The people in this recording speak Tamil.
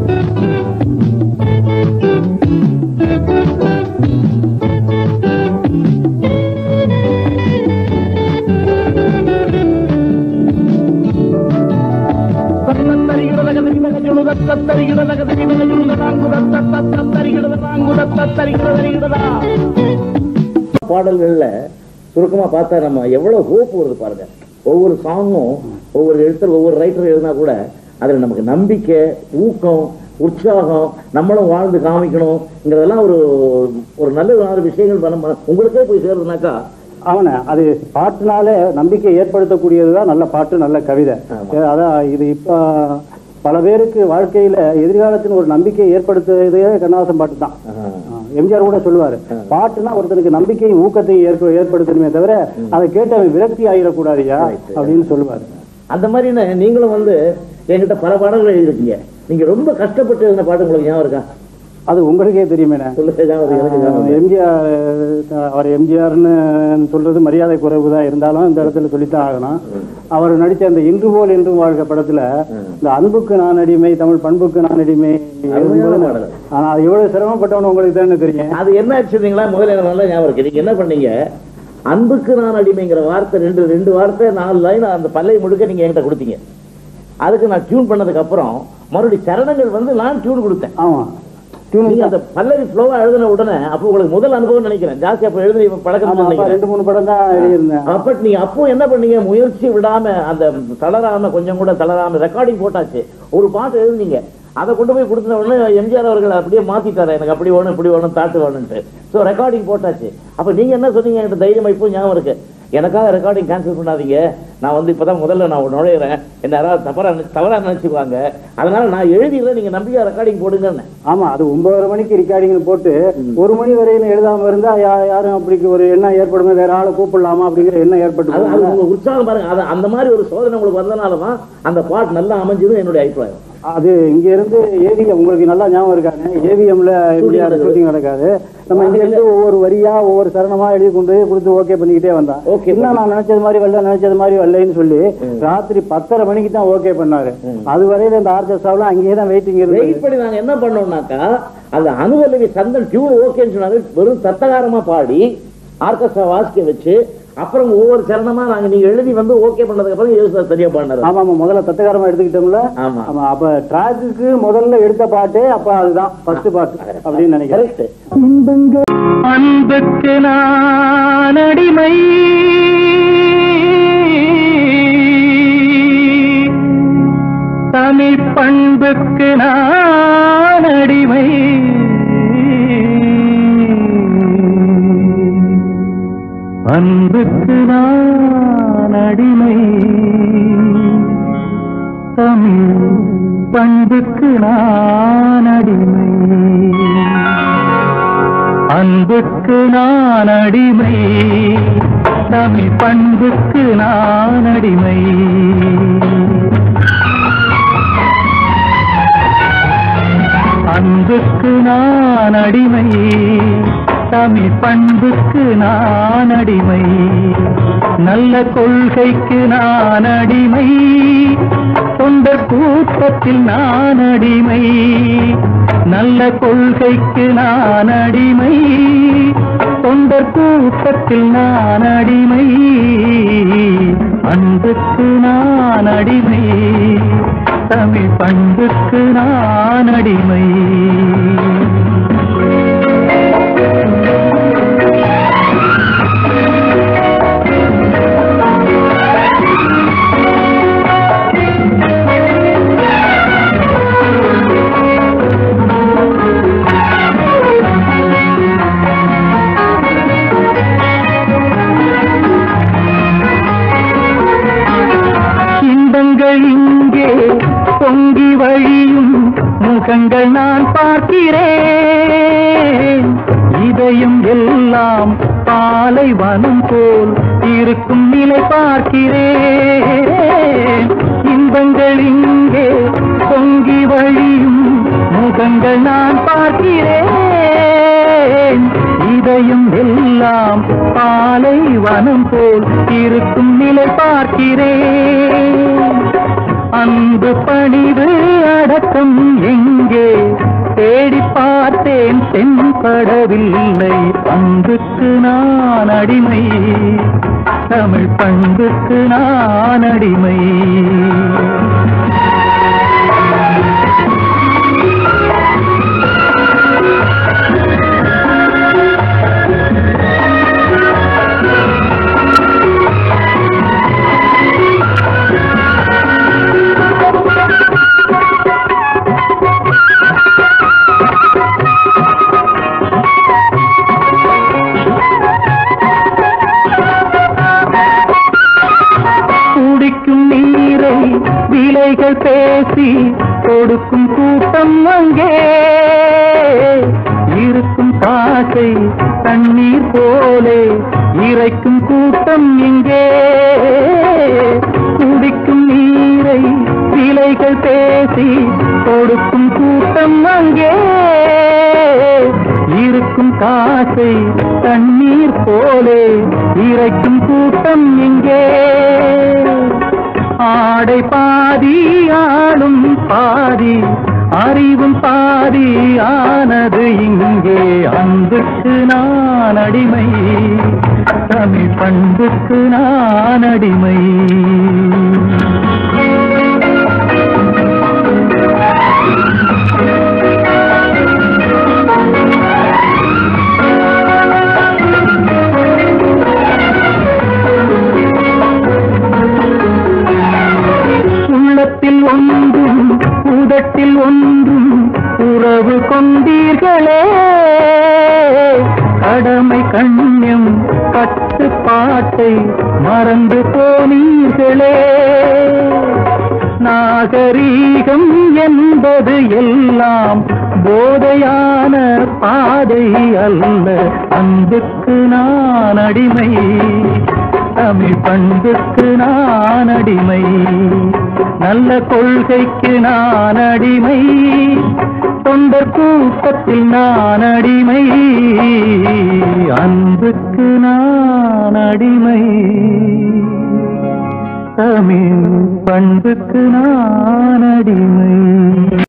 பாடல்கள்ல சுருக்கமா பார்த்தா நம்ம எவ்வளவு ஹோப் வருது பாருங்க ஒவ்வொரு சாங்கும் ஒவ்வொரு எழுத்தர் ஒவ்வொரு ரைட்டர் எழுதினா கூட அதுல நமக்கு நம்பிக்கை ஊக்கம் உற்சாகம் நம்மளும் வாழ்ந்து காமிக்கணுங்கிறதெல்லாம் ஒரு ஒரு நல்ல நாலு விஷயங்கள் பண்ண உங்களுக்கே போய் சேருதுனாக்கா அவன அது பாட்டுனாலே நம்பிக்கை ஏற்படுத்தக்கூடியதுதான் நல்ல பாட்டு நல்ல கவிதை ஆமா. ஏ, அதான் இது இப்ப பல பேருக்கு வாழ்க்கையில எதிர்காலத்தின் ஒரு நம்பிக்கையை ஏற்படுத்துவதே கண்ணாசன் பாட்டு தான் ஆஹ், எம்ஜிஆர் கூட சொல்லுவாரு பாட்டுனா ஒருத்தனுக்கு நம்பிக்கையும் ஊக்கத்தையும் ஏற்ப ஏற்படுத்தணுமே தவிர அதை கேட்டு அவன் விரக்தி ஆயிடக்கூடாதுயா Right. அப்படின்னு சொல்லுவாரு அந்த மாதிரி நீங்களும் வந்து என்கிட்ட பல பாடல்கள் எழுதிருக்கீங்க நீங்க ரொம்ப கஷ்டப்பட்டு எழுதின பாட்டு உங்களுக்கு ஞாபகம் இருக்கா அது உங்களுக்கே தெரியுமே சொல்லுங்க ஞாபகம் இருக்கு, எனக்கு ஞாபகம் இருக்கு. எம்ஜிஆர் அவர் எம்ஜிஆர்னு சொல்றது மரியாதை குறைவு தான் இருந்தாலும் இந்த இடத்துல சொல்லித்தான் ஆகணும் அவர் நடிச்ச அந்த இன்று போல் என்று வாழ்க படத்துல இந்த அன்புக்கு நான் அடிமை தமிழ் பண்புக்கு நான் அடிமை அருமையான பாடல். ஆனா அது எவ்வளவு சிரமப்பட்டவனு உங்களுக்கு தானே தெரியும் அது என்ன ஆச்சுங்களா முதல்ல எனக்கு நல்லா ஞாபகம் இருக்கு நீங்க என்ன பண்ணீங்க அன்புக்கு நான் அடிமைங்கிற வார்த்தை ரெண்டு ரெண்டு வார்த்தை நாலு லைன் அந்த பல்லை முழுக்க நீங்க என்கிட்ட கொடுத்தீங்க அதுக்கு நான் டியூன் பண்ணதுக்கு அப்புறம் மறுபடியும் சரணங்கள் வந்து நான் டியூன் கொடுத்தேன் ஆமா டியூனிங் நீங்க அந்த பல்லவி ஃப்ளோவா எழுதின உடனே அப்போ உங்களுக்கு முதல் அனுபவம் நினைக்கிறேன் ஜாஸ்தி அப்போ எழுதி பழக்கம் ஆமா அப்ப நினைக்கிறேன் ரெண்டு மூணு படம் தான் எழுதியிருந்தேன் அப்ப நீங்க அப்போ என்ன பண்ணீங்க முயற்சி விடாம அந்த தளராம கொஞ்சம் கூட தளராம ரெக்கார்டிங் போட்டாச்சு ஒரு பாட்டு எழுதுனீங்க அதை கொண்டு போய் கொடுத்த உடனே எம்ஜிஆர் அவர்கள் அப்படியே மாத்திட்டாரு எனக்கு அப்படி வேணும் இப்படி வேணும் தாட்டு வேணும்ட்டு ஸோ ரெக்கார்டிங் போட்டாச்சு அப்ப நீங்க என்ன சொன்னீங்க என்கிட்ட தைரியம் இப்போ ஞாபகம் இருக்கு எனக்காக ரெக்கார்டிங் கேன்சல் பண்ணாதீங்க நான் வந்து இப்பதான் முதல்ல நான் நுழையிறேன் என்ன யாராவது தவறா நினை- தவறா நினைச்சுக்குவாங்க அதனால நான் எழுதிடுறேன் நீங்க நம்பிக்கை ரெக்கார்டிங் போடுங்கன்னு ஆமா அது ஒன்பதரை மணிக்கு ரெக்கார்டிங் போட்டு ஒரு மணி வரையிலும் எழுதாம இருந்தா யா- யாரும் அப்படி ஒரு எண்ணம் ஏற்படுமே வேற ஆளை கூப்பிடலாமா அப்படிங்கிற எண்ணம் ஏற்பட்டு அது அது போகுதுல்ல. உங்க உற்சாகம் பாருங்க அது அந்த மாதிரி ஒரு சோதனை உங்களுக்கு வந்ததுனால தான் அந்த பாட்டு நல்லா அமைஞ்சது என்னுடைய அபிப்பிராயம் அது இங்க இருந்து ஏவிஎம் உங்களுக்கு நல்லா ஞாபகம் இருக்காங்க ஏவிஎம்ல எம்ஜிஆர் நடக்குது. ஷூட்டிங் நடக்காது நம்ம இங்க இருந்து ஒவ்வொரு வரியா ஒவ்வொரு சரணமா எழுதி கொண்டு போய் கொடுத்து ஓகே பண்ணிக்கிட்டே வந்தான் Okay இன்னும் நான் நினைச்சது மாதிரி வரல நினைச்சது மாதிரி வரலன்னு சொல்லி ராத்திரி பத்தரை மணிக்கு தான் ஓகே பண்ணாரு அது வரையில இந்த ஆர்கெஸ்ட்ராவில அங்கேயே தான் வெயிட்டிங் வெயிட் இருக்கு பண்ணி நாங்க என்ன பண்ணோம்னாக்கா அந்த அனுவலவி சந்தன் டியூன் ஓகேன்னு சொன்னாரு வெறும் தத்தகாரமா பாடி ஆர்கெஸ்ட்ரா வாசிக்க வச்சு அப்புறம் ஒவ்வொரு சரணமா நாங்க நீங்க எழுதி வந்து ஓகே பண்ணதுக்கு அப்புறம் யோசிச்சு சரியா பாடினாரு ஆமா ஆமா முதல்ல தத்தகாரமா எடுத்துக்கிட்டோம்ல ஆமா ஆமா அப்ப ட்ராக்குக்கு முதல்ல எடுத்த பாட்டே அப்ப அதுதான் ஃபர்ஸ்ட் பாட்டு அப்படின்னு நினைக்கிறேன் கரெக்ட் அன்புக்கு நான் அடிமை தமிழ் பண்புக்கு நான் அடிமை அன்புக்கு நான் அடிமை தமிழ் பண்புக்கு நான் அடிமை அன்புக்கு நான் அடிமை தமிழ் பண்புக்கு நான் அடிமை அன்புக்கு நான் அடிமை தமிழ் பண்புக்கு நான் அடிமை நல்ல கொள்கைக்கு நான் அடிமை தொண்ட கூட்டத்தில் நான் அடிமை நல்ல கொள்கைக்கு நான் அடிமை தொண்டர் கூட்டத்தில் நான் அடிமை அன்புக்கு நான் அடிமை தமிழ் பண்புக்கு நான் அடிமை இன்பங்கள் இங்கே பொங்கி வழியும் முகங்கள் நான் பார்க்கிறேன் இதயம் எல்லாம் பாலைவனம் போல் இருக்கும் நிலை பார்க்கிறேன் இன்பங்கள் இங்கே பொங்கி வழியும் முகங்கள் நான் பார்க்கிறேன் இதயம் எல்லாம் பாலைவனம் போல் இருக்கும் நிலை பார்க்கிறேன் அன்பு பணிவு அடக்கம் எங்கே தேடி பார்த்தேன் தென்படவில்லை அன்புக்கு நான் அடிமை தமிழ் பண்புக்கு நான் அடிமை குடிக்கும் நீரை விலைகள் பேசி கொடுக்கும் கூட்டம் அங்கே இருக்கும் பாசை தண்ணீர் போலே இறைக்கும் கூட்டம் இங்கே குடிக்கும் நீரை விலைகள் பேசி கொடுக்கும் கூட்டம் அங்கே இருக்கும் காசை தண்ணீர் போலே இறைக்கும் கூட்டம் இங்கே ஆடை பாதி ஆளும் பாதி அறிவும் பாதி ஆனது இங்கே அன்புக்கு நான் அடிமை தமிழ் பண்புக்கு நான் அடிமை உள்ளத்தில் ஒன்றும் உதட்டில் ஒன்றும் உறவு கொண்டீர்களே கடமை கண்ணியம் கட்டுப்பாட்டை மறந்து போனீர்களே நாகரீகம் என்பது எல்லாம் போதையான பாதை அல்ல அன்புக்கு நான் அடிமை தமிழ் பண்புக்கு நான் அடிமை நல்ல கொள்கைக்கு நான் அடிமை தொண்டர் கூட்டத்தில் நான் அடிமை அன்புக்கு நான் அடிமை தமிழ் பண்புக்கு நான் அடிமை